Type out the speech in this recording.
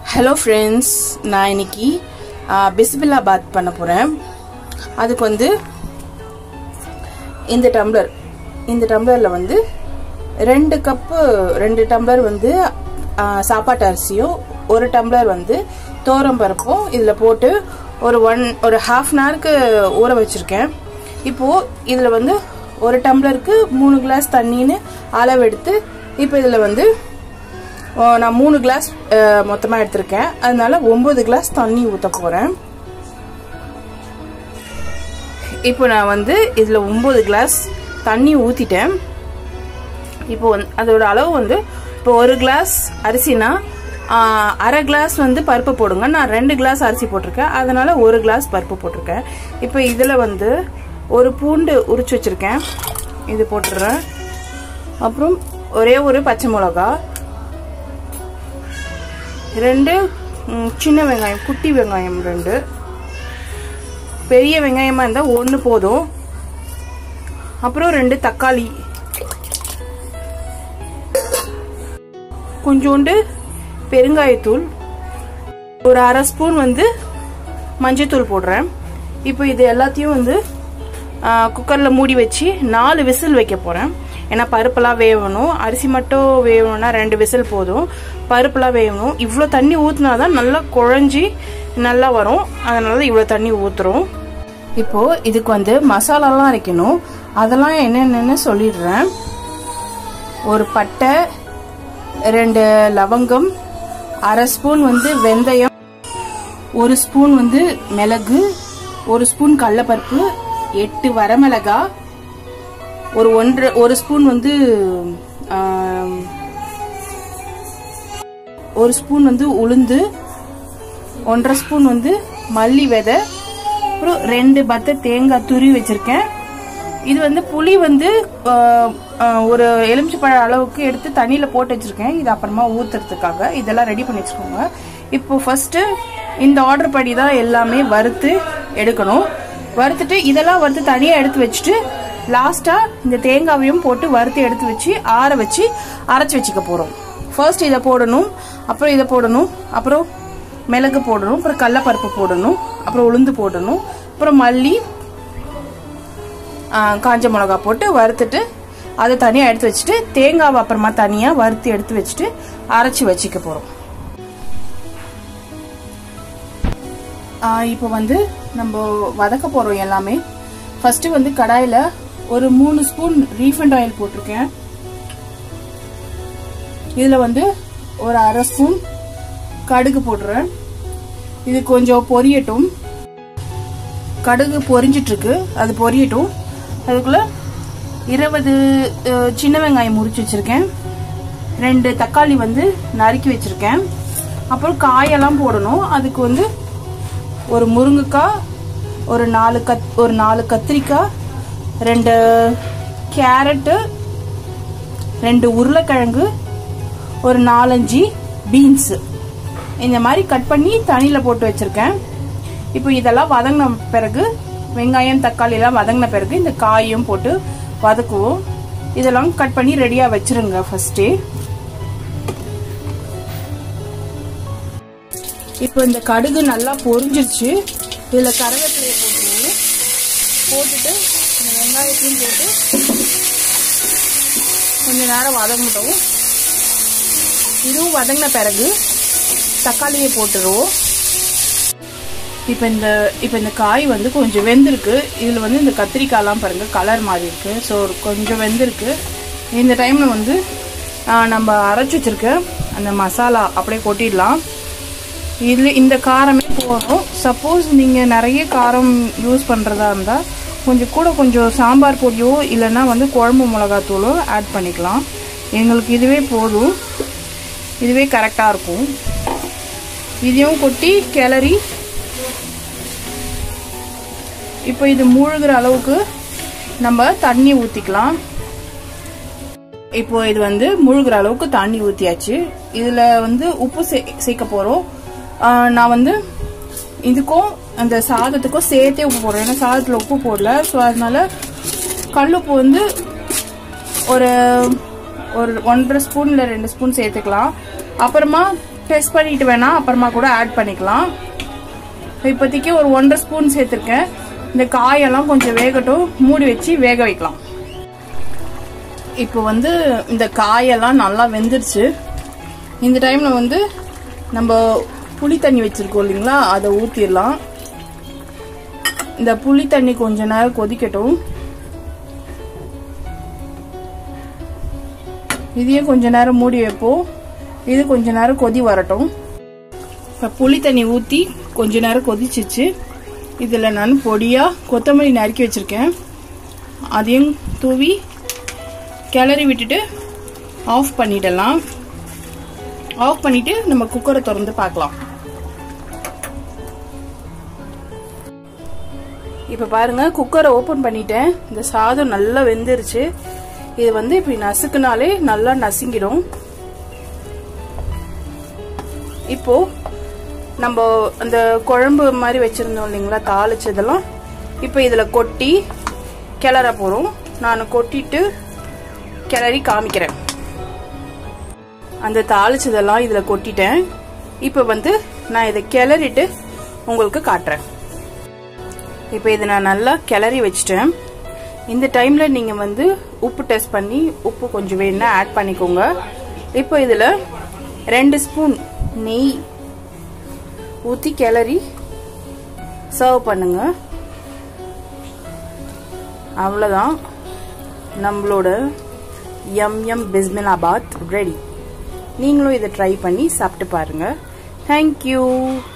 hello friends நான் இன்னைக்கு பிஸ்பில்லா பாத் பண்ண போகிறேன் அதுக்கு வந்து இந்த டம்ளர் இந்த டம்ளரில் வந்து ரெண்டு கப்பு ரெண்டு டம்ளர் வந்து ஆ, சாப்பாட்டு அரிசியும் ஒரு டம்ளர் வந்து தோரம் பருப்பும் இதில் போட்டு ஒரு ஒன் ஒரு ஹாஃப் அன் ஹவருக்கு ஊற வச்சுருக்கேன் இப்போது இதில் வந்து ஒரு டம்ளருக்கு மூணு கிளாஸ் தண்ணின்னு அளவு எடுத்து இப்போ இதில் வந்து ஓ, நான் மூணு கிளாஸ் மொத்தமாக எடுத்திருக்கேன் அதனால ஒம்பது கிளாஸ் தண்ணி ஊற்ற போகிறேன் இப்போ நான் வந்து இதில் ஒம்பது கிளாஸ் தண்ணி ஊற்றிட்டேன் இப்போ வந்து அதோட அளவு வந்து இப்போ ஒரு கிளாஸ் அரிசினா ஆ, அரை கிளாஸ் வந்து பருப்பு போடுங்க நான் ரெண்டு கிளாஸ் அரிசி போட்டிருக்கேன் அதனால ஒரு கிளாஸ் பருப்பு போட்டிருக்கேன் இப்போ இதில் வந்து ஒரு பூண்டு உரிச்சு வச்சிருக்கேன் இது போட்டுடுறேன் அப்புறம் ஒரே ஒரு பச்சை மிளகா ரெண்டு ம், சின்ன வெங்காயம் குட்டி வெங்காயம் ரெண்டு பெரிய வெங்காயமாக இருந்தால் ஒன்று போதும் அப்புறம் ரெண்டு தக்காளி கொஞ்சோண்டு பெருங்காயத்தூள் ஒரு அரை ஸ்பூன் வந்து மஞ்சத்தூள் போடுறேன் இப்போ இது எல்லாத்தையும் வந்து குக்கரில் மூடி வச்சு நாலு விசில் வைக்க போகிறேன் ஏன்னா பருப்பெல்லாம் வேகணும் அரிசி மட்டும் வேகணும்னா ரெண்டு விசில் போதும் பருப்பெல்லாம் வேகணும் இவ்வளோ தண்ணி ஊற்றினா தான் நல்லா குழஞ்சி நல்லா வரும் அதனால தான் இவ்வளோ தண்ணி ஊற்றுறோம் இப்போது இதுக்கு வந்து மசாலாலாம் அரைக்கணும் அதெல்லாம் என்னென்னு சொல்லிடுறேன் ஒரு பட்டை ரெண்டு லவங்கம் அரை ஸ்பூன் வந்து வெந்தயம் ஒரு ஸ்பூன் வந்து மிளகு ஒரு ஸ்பூன் கடலப்பருப்பு எட்டு வரமிளகா ஒரு ஒன்றரை ஒரு ஸ்பூன் வந்து ஆம், ஒரு ஸ்பூன் வந்து உளுந்து ஒன்றரை ஸ்பூன் வந்து மல்லி விதை அப்புறம் ரெண்டு பத்த தேங்காய் துருவி வச்சிருக்கேன் இது வந்து புளி வந்து ஆஹ், ஆஹ், ஒரு எலுமிச்சைப்பழ அளவுக்கு எடுத்து தண்ணியில் போட்டு வச்சிருக்கேன் இது அப்புறமா ஊத்துறதுக்காக இதெல்லாம் ரெடி பண்ணி வச்சுக்கோங்க இப்போ ஃபர்ஸ்ட் இந்த ஆர்டர் படி தான் எல்லாமே வறுத்து எடுக்கணும் வறுத்துட்டு இதெல்லாம் வறுத்து தனியாக எடுத்து வச்சுட்டு லாஸ்டா இந்த தேங்காவையும் போட்டு வறுத்து எடுத்து வச்சு ஆற வச்சு அரைச்சி வச்சுக்க போறோம் ஃபர்ஸ்ட் இதை போடணும் அப்புறம் இதை போடணும் அப்புறம் மிளகு போடணும் அப்புறம் கடலப்பருப்பு போடணும் அப்புறம் உளுந்து போடணும் அப்புறம் மல்லி ஆ, காஞ்ச மிளகா போட்டு வறுத்துட்டு அதை தனியாக எடுத்து வச்சுட்டு தேங்காவை அப்புறமா தனியாக வறுத்து எடுத்து வச்சுட்டு அரைச்சி வச்சுக்க போகிறோம் இப்போ வந்து நம்ம வதக்க போகிறோம் எல்லாமே ஃபர்ஸ்ட் வந்து கடாயில் ஒரு மூணு ஸ்பூன் ரீஃபண்ட் ஆயில் போட்டிருக்கேன் இதில் வந்து ஒரு அரை ஸ்பூன் கடுகு போடுறேன் இது கொஞ்சம் பொரியட்டும் கடுகு பொரிஞ்சிட்டு இருக்கு அது பொரியட்டும் அதுக்குள்ள இருபது அஹ், சின்ன வெங்காயம் முறிச்சு வச்சிருக்கேன் ரெண்டு தக்காளி வந்து நறுக்கி வச்சிருக்கேன் அப்புறம் காயெல்லாம் போடணும் அதுக்கு வந்து ஒரு முருங்கைக்காய் ஒரு நாலு கத் ஒரு நாலு கத்திரிக்காய் ரெண்டு கேரட்டு ரெண்டு உருளைக்கிழங்கு ஒரு நாலஞ்சு பீன்ஸு இந்த மாதிரி கட் பண்ணி தண்ணியில் போட்டு வச்சிருக்கேன் இப்போ இதெல்லாம் வதங்கின பிறகு வெங்காயம் தக்காளி எல்லாம் வதங்கின பிறகு இந்த காயும் போட்டு வதக்குவோம் இதெல்லாம் கட் பண்ணி ரெடியாக வச்சிருங்க ஃபர்ஸ்டே இப்போ இந்த கடுகு நல்லா பொரிஞ்சிருச்சு இதில் கருவேப்பிலையை போட்டுருவோம் போட்டுட்டு இந்த வெங்காயத்தையும் போட்டு கொஞ்ச நேரம் வதங்கட்டும் இதுவும் வதங்கின பிறகு தக்காளியை போட்டுருவோம் இப்போ இந்த இப்போ இந்த காய் வந்து கொஞ்சம் வெந்திருக்கு இதில் வந்து இந்த கத்திரிக்காய்லாம் பாருங்க கலர் மாறி இருக்கு ஸோ கொஞ்சம் வெந்திருக்கு இந்த டைமில் வந்து ஆ, நம்ம அரைச்சி வச்சிருக்க அந்த மசாலா அப்படியே கொட்டிடலாம் இதில் இந்த காரமே போதும் சப்போஸ் நீங்கள் நிறைய காரம் யூஸ் பண்ணுறதா இருந்தால் கொஞ்சம் கூட கொஞ்சம் சாம்பார் பொடியோ இல்லைன்னா வந்து குழம்பு மிளகாத்தூளோ ஆட் பண்ணிக்கலாம் எங்களுக்கு இதுவே போதும் இதுவே கரெக்டாக இருக்கும் இதையும் கொட்டி கிளறி இப்போ இது மூழ்கிற அளவுக்கு நம்ம தண்ணி ஊற்றிக்கலாம் இப்போ இது வந்து மூழ்கிற அளவுக்கு தண்ணி ஊற்றியாச்சு இதில் வந்து உப்பு சே சேர்க்க போகிறோம் நான் வந்து இதுக்கும் அந்த சாதத்துக்கும் சேர்த்தே உப்பு போடுறேன் ஏன்னா சாதத்தில் உப்பு போடல ஸோ அதனால கல்லுப்பு வந்து ஒரு ஒரு ஒன்றரை ஸ்பூன் இல்லை ரெண்டு ஸ்பூன் சேர்த்துக்கலாம் அப்புறமா டெஸ்ட் பண்ணிட்டு வேணா அப்புறமா கூட ஆட் பண்ணிக்கலாம் இப்போதைக்கு ஒரு ஒன்றரை ஸ்பூன் சேர்த்துருக்கேன் இந்த காயெல்லாம் கொஞ்சம் வேகட்டும் மூடி வச்சு வேக வைக்கலாம் இப்போ வந்து இந்த காயெல்லாம் நல்லா வெந்துருச்சு இந்த டைம்ல வந்து நம்ம புளி தண்ணி வச்சிருக்கோம் இல்லைங்களா அதை ஊற்றிடலாம் இந்த புளி தண்ணி கொஞ்ச நேரம் கொதிக்கட்டும் இதையும் கொஞ்ச நேரம் மூடி வைப்போம் இது கொஞ்ச நேரம் கொதி வரட்டும் இப்போ புளி தண்ணி ஊற்றி கொஞ்ச நேரம் கொதிச்சிச்சு இதில் நான் பொடியாக கொத்தமல்லி நறுக்கி வச்சுருக்கேன் அதையும் தூவி கிளறி விட்டுட்டு ஆஃப் பண்ணிடலாம் ஆஃப் பண்ணிட்டு நம்ம குக்கரை திறந்து பார்க்கலாம் இப்போ பாருங்க குக்கரை ஓப்பன் பண்ணிட்டேன் இந்த சாதம் நல்லா வெந்துருச்சு இது வந்து இப்படி நசுக்குனாலே நல்லா நசுங்கிடும் இப்போ நம்ம அந்த குழம்பு மாதிரி வச்சிருந்தோம் இல்லைங்களா தாளிச்சதெல்லாம் இப்போ இதில் கொட்டி கிளற போகிறோம் நான் கொட்டிட்டு கிளறி காமிக்கிறேன் அந்த தாளிச்சதெல்லாம் இதில் கொட்டிட்டேன் இப்போ வந்து நான் இதை கிளறிட்டு உங்களுக்கு காட்டுறேன் இப்போ இதை நான் நல்லா கிளறி வச்சிட்டேன் இந்த டைமில் நீங்கள் வந்து உப்பு டெஸ்ட் பண்ணி உப்பு கொஞ்சம் வேணும்னா ஆட் பண்ணிக்கோங்க இப்போ இதில் ரெண்டு ஸ்பூன் நெய் ஊற்றி கிளறி சர்வ் பண்ணுங்க அவ்வளோதான் நம்மளோட எம் எம் பிஸ்மிலாபாத் ரெடி நீங்களும் இதை ட்ரை பண்ணி சாப்பிட்டு பாருங்கள் தேங்க்யூ